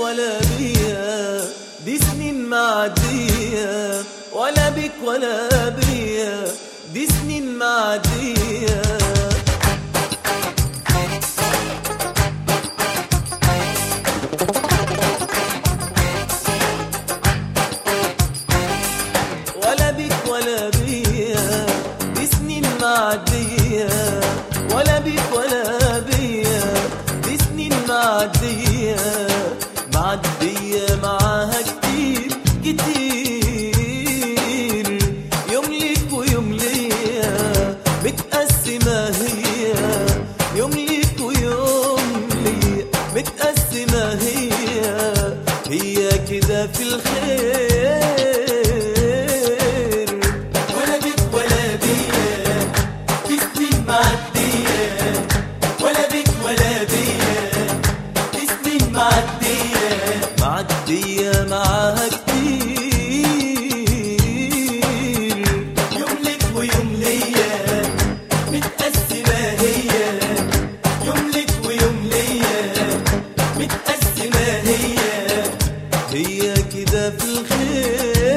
ولا بيا دي سنين معدية ولا بك ولا بيا دي سنين معدية ولا بك ولا بيا دي سنين معدية ولا بك ولا بيا دي سنين معدية معدية معاها كتير كتير يوم ليك ويوم ليا متقسمة هي يوم ليك ويوم ليا متقسمة هي هي كده في الخير ولا بك ولا بيا في سنين معدية ولا بك ولا بيا في سنين معدية معدية معاها كتير يوم لك ويوم ليا متقسمة هي يوم لك ويوم ليا متقسمة هي هي كده في الخير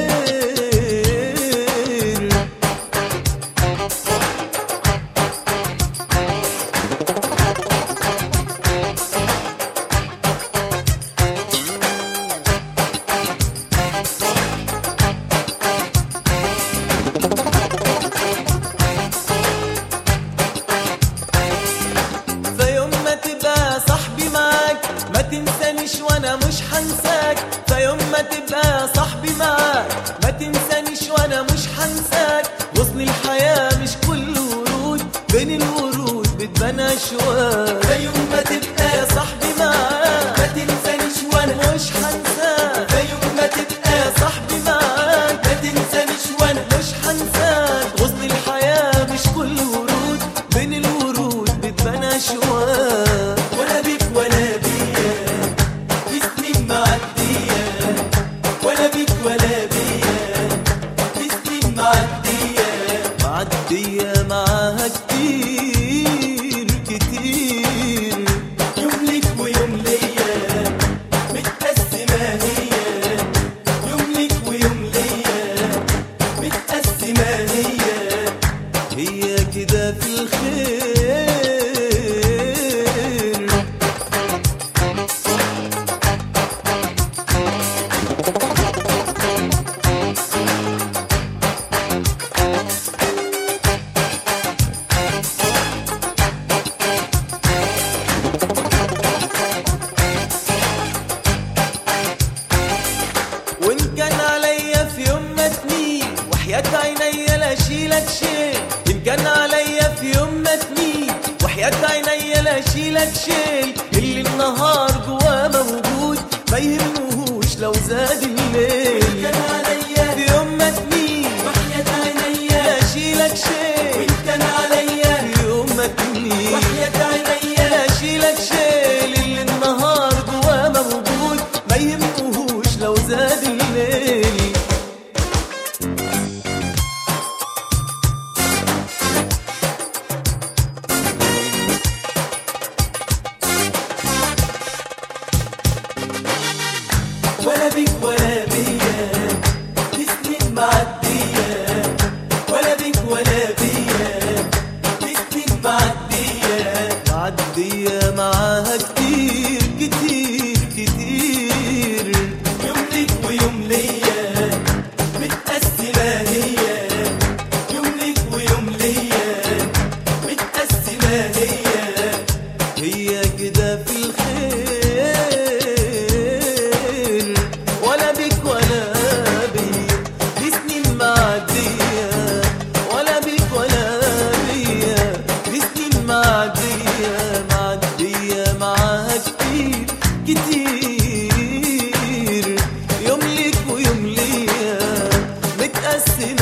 فيوم ما تبقى صاحبي معاك ما تنسانيش وانا مش هنساك فيوم ما تبقى صاحبي معاك ما تنسانيش وانا مش هنساك غصن الحياة مش كل ورود بين الورود بتبان اشواك فيوم ما تبقى يا صاحبي معاك ما تنسانيش وانا مش هنساك فيوم ما تبقى يا صاحبي معاك ما تنسانيش وانا مش هنساك غصن الحياة مش كل ورود بين الورود بتبان اشواك ولا بك ولا بيا في سنين معدية ولا بك ولا بيا في سنين معدية معدية معاها كتير كتير يوم لك ويوم ليا متقسمة هي يوم لك ويوم ليا متقسمة هي هي كده في الخير وان كان عليا في يوم ما تميل وحياة عينيا لا اشيلك شيل ان كان عليا في يوم ما تميل وحياة عينيا لا اشيلك شيل اللي النهار جواه موجود ما يهمهوش لو زاد الليل كان عليا في يوم ما تميل وحياة عينيا لا اشيلك شيل وإن كان عليا في يوم ما تميل وحياة عينيا لا اشيلك شيل اللي النهار جواه موجود ما يهمهوش لو زاد الليل ولا بك ولا بيا في سنين معدية ولا بك ولا بيا في سنين معدية معدية معاها كتير كتير كتير يوم لك ويوم ليا متقسمة هي يوم لك ويوم ليا متقسمة هي هي كده في الخير ولا بك ولا بيا دي سنين معدية ولا بك ولا بيا دي سنين معدية معدية معاها كتير كتير يوم ليك ويوم ليا متقسم